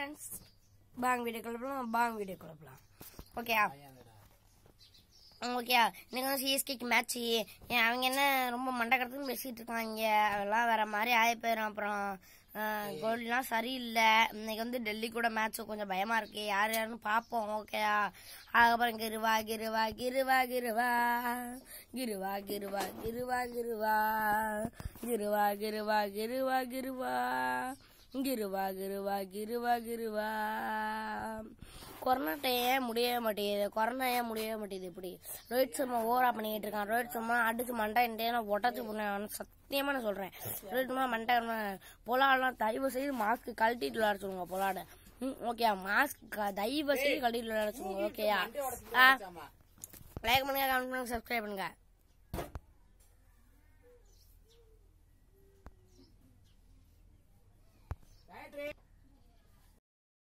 friends பாங் video கிளப்பலாம் பாங் வீடியோ கிளப்பலாம் ஓகே ஓகே இன்னைக்கு வந்து சிஎஸ்கேக்கு மேட்ச் அவங்க என்ன ரொம்ப மண்டை கடத்துன்னு பேசிட்டு இருக்காங்க அதெல்லாம் வேற மாதிரி ஆகி போயிடும் அப்புறம் கோல்ட்லாம் சரியில்லை இன்னைக்கு வந்து டெல்லி கூட மேட்ச் கொஞ்சம் பயமா இருக்கு யார் யாருன்னு பார்ப்போம் ஓகேயா அதுக்கப்புறம் கிருவா கிருவா கிருவா கிருவா கிருவா கிருவா கிருவா கிருவா கிருவா கிருவா கிருவா கிருவா கிருவா கிருவா கிருவா கிருவா கொரோனா ஏன் முடியவே மாட்டேங்குது கொரோனா ஏன் முடியவே மாட்டேங்குது இப்படி ரோஹித் சர்மா ஓவரா பண்ணிட்டு இருக்கான் ரோஹித் சர்மா அடிச்சு மண்டா இந்த ஒட்டச்சு பண்ண சத்தியமா நான் சொல்றேன் ரோஹித் சர்மா மண்டா பொலாடெல்லாம் தயவு செய்து மாஸ்க் கழட்டிட்டு விளையாட சொல்லுங்க பொலாட ம் ஓகே மாஸ்க் தயவு செய்து கழட்டிட்டு விளையாட சொல்லுங்க ஓகேயா லைக் பண்ணுங்க கமெண்ட் பண்ணுங்க சப்ஸ்கிரைப் பண்ணுங்க